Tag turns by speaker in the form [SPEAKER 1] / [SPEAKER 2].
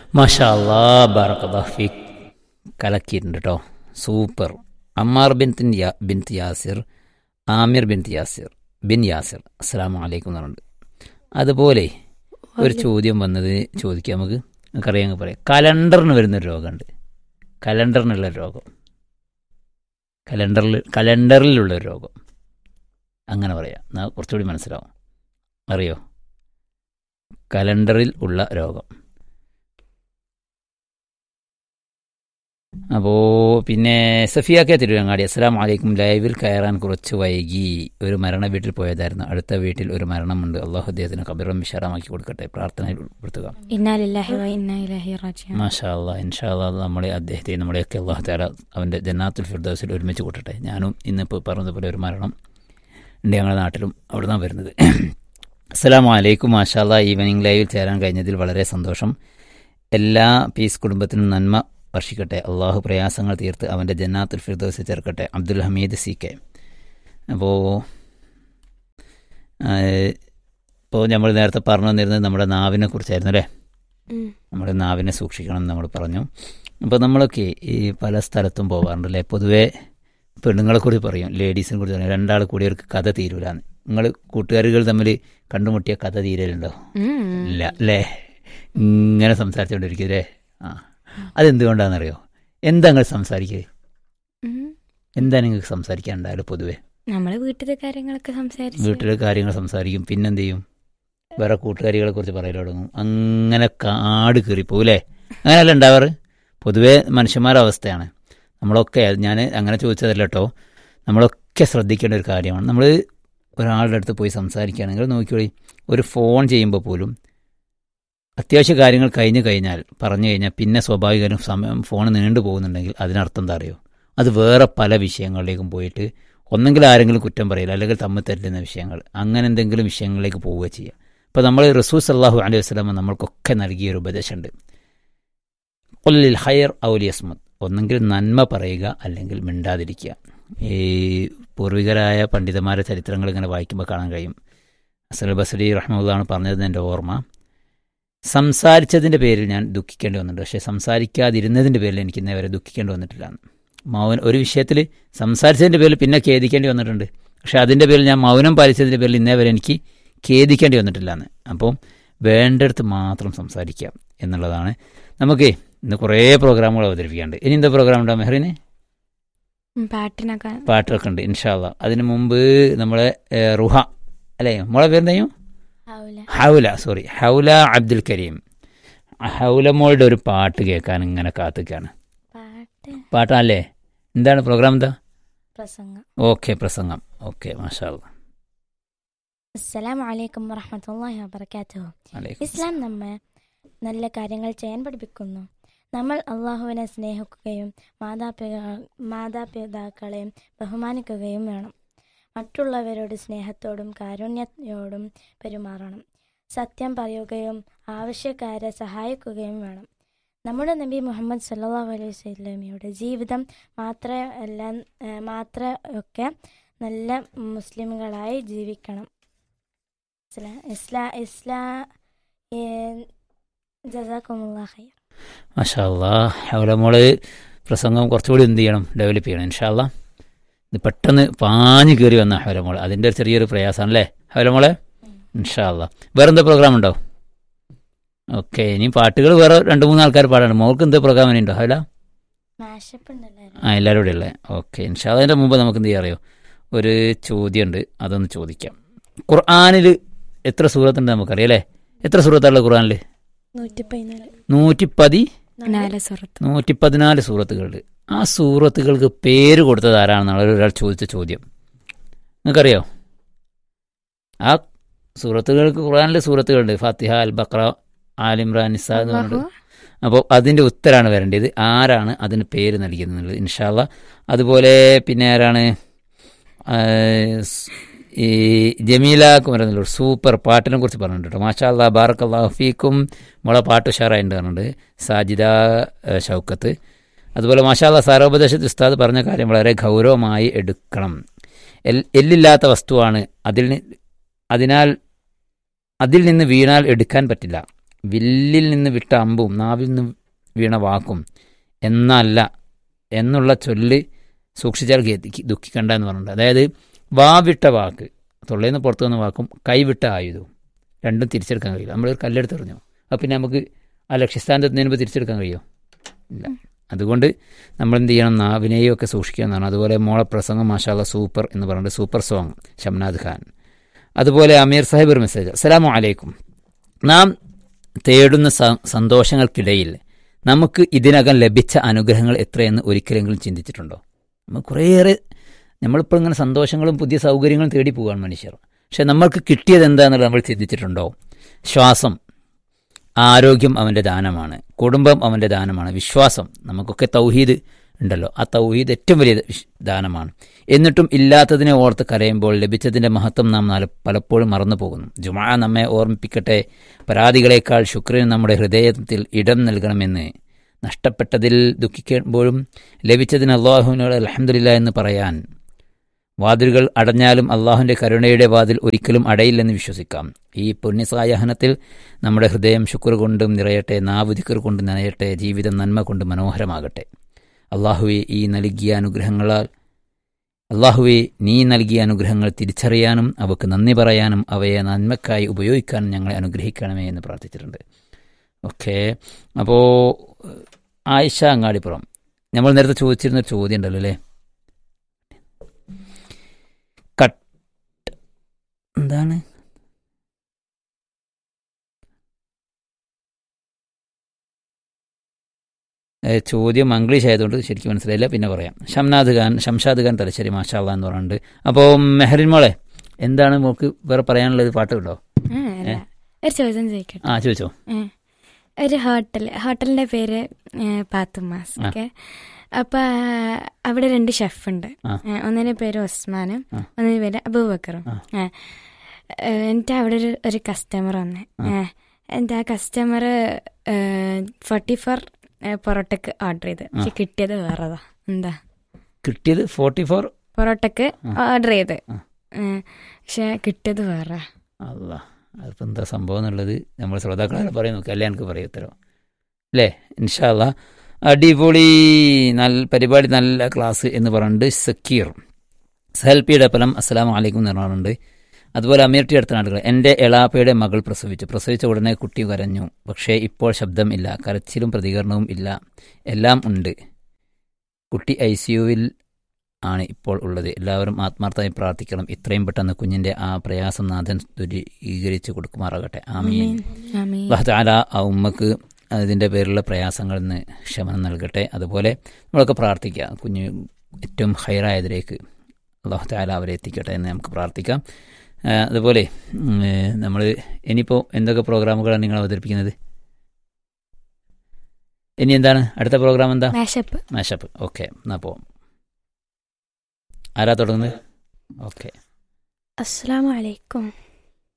[SPEAKER 1] മാഷാ അല്ലാ ബാറക്കല്ലാഫിക് കലക്കിയിട്ടുണ്ട് കേട്ടോ സൂപ്പർ അമ്മാർ ബിൻ യാ ബിൻ യാസിർ ആമിർ ബിൻ യാസിർ ബിൻ യാസിർ അസ്സാം വലൈക്കും എന്ന് പറഞ്ഞിട്ടുണ്ട് അതുപോലെ ഒരു ചോദ്യം വന്നത് ചോദിക്കാം നമുക്ക് നമുക്കറിയാം പറയാം കലണ്ടറിന് വരുന്നൊരു രോഗമുണ്ട് കലണ്ടറിനുള്ള രോഗം കലണ്ടറിൽ കലണ്ടറിലുള്ള ഒരു രോഗം അങ്ങനെ പറയാം എന്നാൽ കുറച്ചുകൂടി മനസ്സിലാവും അറിയോ കലണ്ടറിൽ ഉള്ള രോഗം അപ്പോൾ പിന്നെ സഫിയാക്കെ തിരുവങ്ങാടി അസ്സലാം വലൈക്കും ലൈവിൽ കയറാൻ കുറച്ച് വൈകി ഒരു മരണ വീട്ടിൽ പോയതായിരുന്നു അടുത്ത വീട്ടിൽ ഒരു മരണമുണ്ട് അള്ളാഹു അദ്ദേഹത്തിന് കബിറം വിശാലമാക്കി കൊടുക്കട്ടെ പ്രാർത്ഥനയിൽ ഉൾപ്പെടുത്തുക
[SPEAKER 2] ഇന്നാലില്ലാഹി വ ഇന്നാ ഇലൈഹി റാജിഊൻ
[SPEAKER 1] മാഷാ അല്ലാ ഇൻഷാ അല്ലാ നമ്മളെ അദ്ദേഹത്തെ നമ്മുടെയൊക്കെ അള്ളാഹു താല അവൻ്റെ ജന്നാത്തുൽ ഫിർദൗസിൽ ഒരുമിച്ച് കൂട്ടട്ടെ ഞാനും ഇന്നിപ്പോൾ പറഞ്ഞതുപോലെ ഒരു മരണം ഉണ്ട് ഞങ്ങളുടെ നാട്ടിലും അവിടെ നിന്നാണ് വരുന്നത് അസ്സലാം വലൈക്കും മാഷാ അല്ലാ ഈവനിങ് ലൈവിൽ ചേരാൻ കഴിഞ്ഞതിൽ വളരെ സന്തോഷം എല്ലാ പീസ് കുടുംബത്തിനും നന്മ വർഷിക്കട്ടെ അള്ളാഹു പ്രയാസങ്ങൾ തീർത്ത് അവൻ്റെ ജന്നാത്തുൽ ഫിർദൗസിൽ ചേർക്കട്ടെ അബ്ദുൽ ഹമീദ് സി കെ അപ്പോൾ ഇപ്പോൾ നമ്മൾ നേരത്തെ പറഞ്ഞു വന്നിരുന്നത് നമ്മുടെ നാവിനെ കുറിച്ചായിരുന്നു അല്ലേ
[SPEAKER 2] ഉം.
[SPEAKER 1] നമ്മുടെ നാവിനെ സൂക്ഷിക്കണം എന്ന് നമ്മൾ പറഞ്ഞു അപ്പോൾ നമ്മളൊക്കെ ഈ പല സ്ഥലത്തും പോകാറുണ്ടല്ലേ പൊതുവേ പെണ്ണുങ്ങളെ കൂടി പറയും ലേഡീസിനെ കൂടി പറയും രണ്ടാൾ കൂടി അവർക്ക് കഥ തീരൂലാന്ന് നിങ്ങൾ കൂട്ടുകാരികൾ തമ്മിൽ കണ്ടുമുട്ടിയ കഥ തീരലുണ്ടോ
[SPEAKER 2] ഉം.
[SPEAKER 1] ഇല്ല അല്ലേ ഇങ്ങനെ സംസാരിച്ചുകൊണ്ടിരിക്കും അല്ലേ ആ അതെന്തുകൊണ്ടാണെന്നറിയോ എന്താ നിങ്ങൾ സംസാരിക്കുക
[SPEAKER 2] ഉം.
[SPEAKER 1] എന്താ നിങ്ങൾക്ക് സംസാരിക്കാനുണ്ടായാലും പൊതുവേ
[SPEAKER 2] നമ്മള് വീട്ടിലെ കാര്യങ്ങളൊക്കെ സംസാരിച്ച്
[SPEAKER 1] വീട്ടിലെ കാര്യങ്ങൾ സംസാരിക്കും പിന്നെന്ത് ചെയ്യും വേറെ കൂട്ടുകാരികളെ കുറിച്ച് പറയൽ തുടങ്ങും അങ്ങനെ കാട് കയറിപ്പോവും അല്ലേ അങ്ങനെയല്ല ഉണ്ടാവാറ് പൊതുവേ മനുഷ്യന്മാരുടെ അവസ്ഥയാണ് നമ്മളൊക്കെ ഞാൻ അങ്ങനെ ചോദിച്ചതല്ല കേട്ടോ നമ്മളൊക്കെ ശ്രദ്ധിക്കേണ്ട ഒരു കാര്യമാണ് നമ്മൾ ഒരാളുടെ അടുത്ത് പോയി സംസാരിക്കുകയാണെങ്കിൽ നോക്കിയോളി ഒരു ഫോൺ ചെയ്യുമ്പോൾ പോലും അത്യാവശ്യ കാര്യങ്ങൾ കഴിഞ്ഞു കഴിഞ്ഞാൽ പറഞ്ഞു കഴിഞ്ഞാൽ പിന്നെ സ്വാഭാവികമായും സമയം ഫോൺ നീണ്ടു പോകുന്നുണ്ടെങ്കിൽ അതിനർത്ഥം എന്താ അറിയോ അത് വേറെ പല വിഷയങ്ങളിലേക്കും പോയിട്ട് ഒന്നെങ്കിൽ ആരെങ്കിലും കുറ്റം പറയില്ല അല്ലെങ്കിൽ തമ്മിൽ തല്ലുന്ന വിഷയങ്ങൾ അങ്ങനെ എന്തെങ്കിലും വിഷയങ്ങളിലേക്ക് പോവുക ചെയ്യുക അപ്പോൾ നമ്മൾ റസൂൽ സല്ലാഹു അലൈഹി വസ്ലാമ നമ്മൾക്കൊക്കെ നൽകിയ ഒരു ഉപദേശമുണ്ട് കൊല്ലിൽ ഹയർ ഔലിയസ്മത് ഒന്നെങ്കിൽ നന്മ പറയുക അല്ലെങ്കിൽ മിണ്ടാതിരിക്കുക ഈ പൂർവികരായ പണ്ഡിതന്മാരുടെ ചരിത്രങ്ങൾ ഇങ്ങനെ വായിക്കുമ്പോൾ കാണാൻ കഴിയും അസൽ ബസരി റഹ്മുള്ളാണ് പറഞ്ഞത് എൻ്റെ ഓർമ്മ സംസാരിച്ചതിൻ്റെ പേരിൽ ഞാൻ ദുഃഖിക്കേണ്ടി വന്നിട്ടുണ്ട് പക്ഷേ സംസാരിക്കാതിരുന്നതിൻ്റെ പേരിൽ എനിക്ക് ഇന്നേ വരെ ദുഃഖിക്കേണ്ടി വന്നിട്ടില്ല മൗനം ഒരു വിഷയത്തിൽ സംസാരിച്ചതിൻ്റെ പേരിൽ പിന്നെ ഖേദിക്കേണ്ടി വന്നിട്ടുണ്ട് പക്ഷേ അതിൻ്റെ പേരിൽ ഞാൻ മൗനം പാലിച്ചതിൻ്റെ പേരിൽ ഇന്നേ വരെ എനിക്ക് ഖേദിക്കേണ്ടി വന്നിട്ടില്ല എന്ന് അപ്പം വേണ്ടടുത്ത് മാത്രം സംസാരിക്കാം എന്നുള്ളതാണ് നമുക്ക് ഇന്ന് കുറേ പ്രോഗ്രാമുകൾ അവതരിപ്പിക്കാണ്ട് ഇനി എന്താ പ്രോഗ്രാം ഉണ്ടോ മെഹറിന്
[SPEAKER 2] ഉം, പാട്ടിനൊക്കെ
[SPEAKER 1] പാട്ടൊക്കെ ഉണ്ട് ഇൻഷാല്ല അതിന് മുമ്പ് നമ്മളെ ഏഹ്, റുഹ അല്ലേ മോളെ പേരെന്തായും
[SPEAKER 2] ആവൂല
[SPEAKER 1] ഹൗല സോറി ഹൗല അബ്ദുൽ കരീം ഹൗല മോളുടെ ഒരു പാട്ട് കേൾക്കാൻ ഇങ്ങനെ കാത്തുകയാണ്
[SPEAKER 2] പാട്ട്
[SPEAKER 1] പാട്ടല്ലേ എന്താണ് പ്രോഗ്രാം എന്താ
[SPEAKER 2] പ്രസംഗം
[SPEAKER 1] ഓക്കെ പ്രസംഗം ഓക്കെ മാഷാ
[SPEAKER 2] അസ്സലാമു അലൈക്കും വറഹ്മത്തുള്ളാഹി വബറകാതുഹു
[SPEAKER 1] അലൈക്കും
[SPEAKER 2] ഇസ്ലാം നമ്മെ നല്ല കാര്യങ്ങൾ ചെയ്യാൻ പഠിപ്പിക്കുന്നു നമ്മൾ അള്ളാഹുവിനെ സ്നേഹിക്കുകയും മാതാപിതാ മാതാപിതാക്കളെ ബഹുമാനിക്കുകയും വേണം മറ്റുള്ളവരോട് സ്നേഹത്തോടും കാരുണ്യത്തോടും പെരുമാറണം സത്യം പറയുകയും ആവശ്യക്കാരെ സഹായിക്കുകയും വേണം നമ്മുടെ നബി മുഹമ്മദ് സല്ലല്ലാഹു അലൈഹി വസല്ലമയുടെ ജീവിതം മാത്രമല്ല ഏഹ് മാത്രമൊക്കെ നല്ല മുസ്ലിമുകളായി ജീവിക്കണം ഇസ്ലാ ഇസ്ലാ ഇസ്ലാ ഏഹ് ജസാക്കുമുല്ലാ ഖൈർ
[SPEAKER 1] മാഷാ ഹൗല മോള് പ്രസംഗം കുറച്ചുകൂടി എന്ത് ചെയ്യണം ഡെവലപ്പ് ചെയ്യണം ഇൻഷാല്ല ഇത് പെട്ടെന്ന് പാഞ്ഞു കയറി വന്ന ഹൗല മോള് അതിൻ്റെ ഒരു ചെറിയൊരു പ്രയാസമാണ് അല്ലേ ഹൗല മോളെ ഇൻഷാല്ല വേറെ എന്താ പ്രോഗ്രാം ഉണ്ടോ ഓക്കെ ഇനി പാട്ടുകൾ വേറെ രണ്ട് മൂന്ന് ആൾക്കാർ പാടാണ് മോൾക്ക് എന്താ പ്രോഗ്രാം ഇനി ഉണ്ടോ ഹൗല
[SPEAKER 2] മാഷപ്പ് ഉണ്ടല്ലോ
[SPEAKER 1] ആ എല്ലാവരും കൂടെ ഉള്ളത് ഓക്കെ ഇൻഷാ അതിൻ്റെ മുമ്പ് നമുക്ക് എന്ത് ചെയ്യാം അറിയോ ഒരു ചോദ്യമുണ്ട് അതൊന്ന് ചോദിക്കാം ഖുർആാനിൽ എത്ര സൂറത്തുണ്ട് നമുക്കറിയാം അല്ലേ എത്ര സൂറത്താണുള്ളത് ഖുർആാനിൽ
[SPEAKER 2] നൂറ്റി പതിനാല്
[SPEAKER 1] നൂറ്റിപ്പതി
[SPEAKER 2] നാല് സുഹൃത്ത്
[SPEAKER 1] നൂറ്റി പതിനാല് സൂറത്തുകളുണ്ട് ആ സൂറത്തുകൾക്ക് പേര് കൊടുത്തത് ആരാണെന്നാണ് ഒരാൾ ചോദിച്ച ചോദ്യം നിങ്ങൾക്കറിയോ ആ സൂറത്തുകൾക്ക് ഖുർആാനിലെ സൂറത്തുകളുണ്ട് ഫാത്തിഹ അൽ ബക്ര ആലിമ്രാൻ നിസ എന്ന് പറഞ്ഞിട്ട് അപ്പോൾ അതിൻ്റെ ഉത്തരാണ് വരേണ്ടത് ആരാണ് അതിന് പേര് നൽകിയത് ഇൻഷാല്ല അതുപോലെ പിന്നെ ആരാണ് ആ, സ്- ഈ ജമീല കുമരനല്ലൂർ സൂപ്പർ പാട്ടിനെ കുറിച്ച് പറഞ്ഞിട്ടുണ്ട് കേട്ടോ മാഷാ അല്ലാ ബാറക് ഫീക്കും മോളെ പാട്ട് ഉഷാറായിട്ടുണ്ട് പറഞ്ഞിട്ടുണ്ട് സാജിദ ആ, ഷൗക്കത്ത് അതുപോലെ മാഷാല്ല സാരോപദേശത്ത് ഉസ്താദ് പറഞ്ഞ കാര്യം വളരെ ഗൗരവമായി എടുക്കണം എൽ എല്ലില്ലാത്ത വസ്തുവാണ് അതിൽ നി- അതിനാൽ അതിൽ നിന്ന് വീണാൽ എടുക്കാൻ പറ്റില്ല വില്ലിൽ നിന്ന് വിട്ട അമ്പും നാവിൽ നിന്ന് വീണ വാക്കും എന്നല്ല എന്നുള്ള ചൊല്ല് സൂക്ഷിച്ചാൽ ഗതി- ദുഃഖിക്കണ്ട എന്ന് പറഞ്ഞിട്ടുണ്ട് അതായത് വാവിട്ട വാക്ക് തൊള്ളയിൽ നിന്ന് പുറത്തു വന്ന വാക്കും കൈവിട്ട ആയുധവും രണ്ടും തിരിച്ചെടുക്കാൻ കഴിയില്ല നമ്മളൊരു കല്ലെടുത്ത് എറിഞ്ഞു അപ്പോൾ പിന്നെ നമുക്ക് ആ ലക്ഷ്യസ്ഥാനത്ത് മുമ്പ് തിരിച്ചെടുക്കാൻ കഴിയുമോ ഇല്ല അതുകൊണ്ട് നമ്മൾ എന്ത് ചെയ്യണം നാവിനെയും ഒക്കെ സൂക്ഷിക്കുക എന്നാണ് അതുപോലെ മോളെ പ്രസംഗം മാഷാല്ല സൂപ്പർ എന്ന് പറഞ്ഞിട്ട് സൂപ്പർ സോങ് ഷംനാദ് ഖാൻ അതുപോലെ അമീർ സാഹിബ് ഒരു മെസ്സേജ് അസ്സലാമു അലൈക്കും നാം തേടുന്ന സ- സന്തോഷങ്ങൾക്കിടയിൽ നമുക്ക് ഇതിനകം ലഭിച്ച അനുഗ്രഹങ്ങൾ എത്രയെന്ന് ഒരിക്കലെങ്കിലും ചിന്തിച്ചിട്ടുണ്ടോ നമ്മൾ കുറേയേറെ നമ്മളിപ്പോൾ ഇങ്ങനെ സന്തോഷങ്ങളും പുതിയ സൗകര്യങ്ങളും തേടി പോവുകയാണ് മനുഷ്യർ പക്ഷെ നമ്മൾക്ക് കിട്ടിയത് എന്താണെന്നുള്ളത് നമ്മൾ ചിന്തിച്ചിട്ടുണ്ടോ ശ്വാസം ആരോഗ്യം അവൻ്റെ ദാനമാണ് കുടുംബം അവൻ്റെ ദാനമാണ് വിശ്വാസം നമുക്കൊക്കെ തൗഹീദ് ഉണ്ടല്ലോ ആ തൗഹീദ് ഏറ്റവും വലിയ വിശ്- ദാനമാണ് എന്നിട്ടും ഇല്ലാത്തതിനെ ഓർത്ത് കരയുമ്പോൾ ലഭിച്ചതിൻ്റെ മഹത്വം നാം നാല് പലപ്പോഴും മറന്നു പോകുന്നു ജുമാ നമ്മെ ഓർമ്മിപ്പിക്കട്ടെ പരാതികളേക്കാൾ ശുക്രന് നമ്മുടെ ഹൃദയത്തിൽ ഇടം നൽകണമെന്ന് നഷ്ടപ്പെട്ടതിൽ ദുഃഖിക്കുമ്പോഴും ലഭിച്ചതിന് അള്ളാഹുവിനോട് അലഹമില്ല എന്ന് പറയാൻ വാതിലുകൾ അടഞ്ഞാലും അള്ളാഹുവിൻ്റെ കരുണയുടെ വാതിൽ ഒരിക്കലും അടയില്ലെന്ന് വിശ്വസിക്കാം ഈ പുണ്യസായാഹനത്തിൽ നമ്മുടെ ഹൃദയം ശുക്ർ കൊണ്ടും നിറയട്ടെ നാവ് ദിക്കർ കൊണ്ട് നിറയട്ടെ ജീവിതം നന്മ കൊണ്ട് മനോഹരമാകട്ടെ അള്ളാഹുവെ ഈ നൽകിയ അനുഗ്രഹങ്ങളാൽ അള്ളാഹുവെ നീ നൽകിയ അനുഗ്രഹങ്ങൾ തിരിച്ചറിയാനും അവക്ക് നന്ദി പറയാനും അവയെ നന്മക്കായി ഉപയോഗിക്കാനും ഞങ്ങളെ അനുഗ്രഹിക്കണമേ എന്ന് പ്രാർത്ഥിച്ചിട്ടുണ്ട് ഓക്കെ അപ്പോൾ ആയിഷ അങ്ങാടിപ്പുറം നമ്മൾ നേരത്തെ ചോദിച്ചിരുന്ന ഒരു ചോദ്യം ഉണ്ടല്ലോ അല്ലേ കട്ട് എന്താണ് ഏ, ചോദ്യം മംഗ്ലീഷ് ആയതുകൊണ്ട് ശരിക്കും മനസ്സിലായില്ല പിന്നെ പറയാം ഷംനാദ് ഖാൻ ഷംഷാദ് ഖാൻ തലശ്ശേരി മാഷാള്ള എന്ന് പറഞ്ഞിട്ടുണ്ട് അപ്പോൾ മെഹറിൻ മോളെ എന്താണ് മോൾക്ക് വേറെ പറയാനുള്ളത് പാട്ട് കേട്ടോ
[SPEAKER 2] ആ, അല്ല. ഒരു ചോദ്യം ചോദിക്കട്ടെ
[SPEAKER 1] ആ ചോദിച്ചോ
[SPEAKER 2] ഏ. ഒരു ഹോട്ടൽ ഹോട്ടലിന്റെ പേര് ഏ, പാത്തുമാസ്
[SPEAKER 1] ആ.
[SPEAKER 2] ഓക്കെ അപ്പൊ അവിടെ രണ്ട് ഷെഫ് ഉണ്ട്
[SPEAKER 1] ആ.
[SPEAKER 2] ഏ, ഒന്നിന്റെ പേര് ഒസ്മാനും
[SPEAKER 1] ആ.
[SPEAKER 2] ഒന്നിന്റെ പേര് അബൂബക്കറും
[SPEAKER 1] ആ.
[SPEAKER 2] ഏ. ഏ, എന്നിട്ട് അവിടെ ഒരു ഒരു കസ്റ്റമർ വന്നേ
[SPEAKER 1] ആ.
[SPEAKER 2] ഏ. എന്നിട്ട് ആ കസ്റ്റമർ ഫോർട്ടി ഫോർ പൊറോട്ടക്ക് ഓർഡർ ചെയ്ത് പക്ഷെ കിട്ടിയത് വേറെതാ എന്താ
[SPEAKER 1] കിട്ടിയത് ഫോർട്ടി ഫോർ
[SPEAKER 2] പൊറോട്ടക്ക്
[SPEAKER 1] ആ.
[SPEAKER 2] ഓർഡർ ചെയ്ത്
[SPEAKER 1] ആ.
[SPEAKER 2] ഏ, പക്ഷെ കിട്ടിയത് വേറെ
[SPEAKER 1] അല്ല അതിപ്പോൾ എന്താ സംഭവം എന്നുള്ളത് നമ്മൾ ശ്രോതാക്കളെ പറയും നോക്കി അല്ലേ എനിക്ക് പറയും ഉത്തരവ് അല്ലേ ഇൻഷാല്ല അടിപൊളി നല്ല പരിപാടി നല്ല ക്ലാസ് എന്ന് പറഞ്ഞിട്ട് സക്കീർ സഹൽപിയുടെ ഫലം അസ്സലാം വലൈക്കും എന്ന് പറഞ്ഞിട്ടുണ്ട് അതുപോലെ അമീർ ടി അടുത്ത നാടുകൾ എൻ്റെ എളാപ്പയുടെ മകൾ പ്രസവിച്ചു പ്രസവിച്ച ഉടനെ കുട്ടി കരഞ്ഞു പക്ഷേ ഇപ്പോൾ ശബ്ദം ഇല്ല കരച്ചിലും പ്രതികരണവും ഇല്ല എല്ലാം ഉണ്ട് കുട്ടി ഐ സി യുവിൽ ആണ് ഇപ്പോൾ ഉള്ളത് എല്ലാവരും ആത്മാർത്ഥമായി പ്രാർത്ഥിക്കണം ഇത്രയും പെട്ടെന്ന് കുഞ്ഞിൻ്റെ ആ പ്രയാസം നാഥൻ ദൂരീകരിച്ച് കൊടുക്കുമാറാകട്ടെ ആമീൻ
[SPEAKER 2] ആമീൻ
[SPEAKER 1] അള്ളാഹു താല ആ ഉമ്മക്ക് അതിൻ്റെ പേരിലുള്ള പ്രയാസങ്ങളിൽ നിന്ന് ക്ഷമനം നൽകട്ടെ അതുപോലെ നമ്മളൊക്കെ പ്രാർത്ഥിക്കുക കുഞ്ഞ് ഏറ്റവും ഹൈറായതിലേക്ക് അള്ളാഹു താല അവരെ എത്തിക്കട്ടെ എന്ന് നമുക്ക് പ്രാർത്ഥിക്കാം ആ, അതുപോലെ നമ്മൾ ഇനിയിപ്പോൾ എന്തൊക്കെ പ്രോഗ്രാമുകളാണ് നിങ്ങൾ അവതരിപ്പിക്കുന്നത് ഇനി എന്താണ് അടുത്ത പ്രോഗ്രാം എന്താ
[SPEAKER 2] മാഷപ്പ്
[SPEAKER 1] മാഷപ്പ് ഓക്കെ എന്നാൽ പോവാം ആരാ തുടങ്ങുന്നത് ഓക്കെ
[SPEAKER 2] അസ്സലാമു അലൈക്കും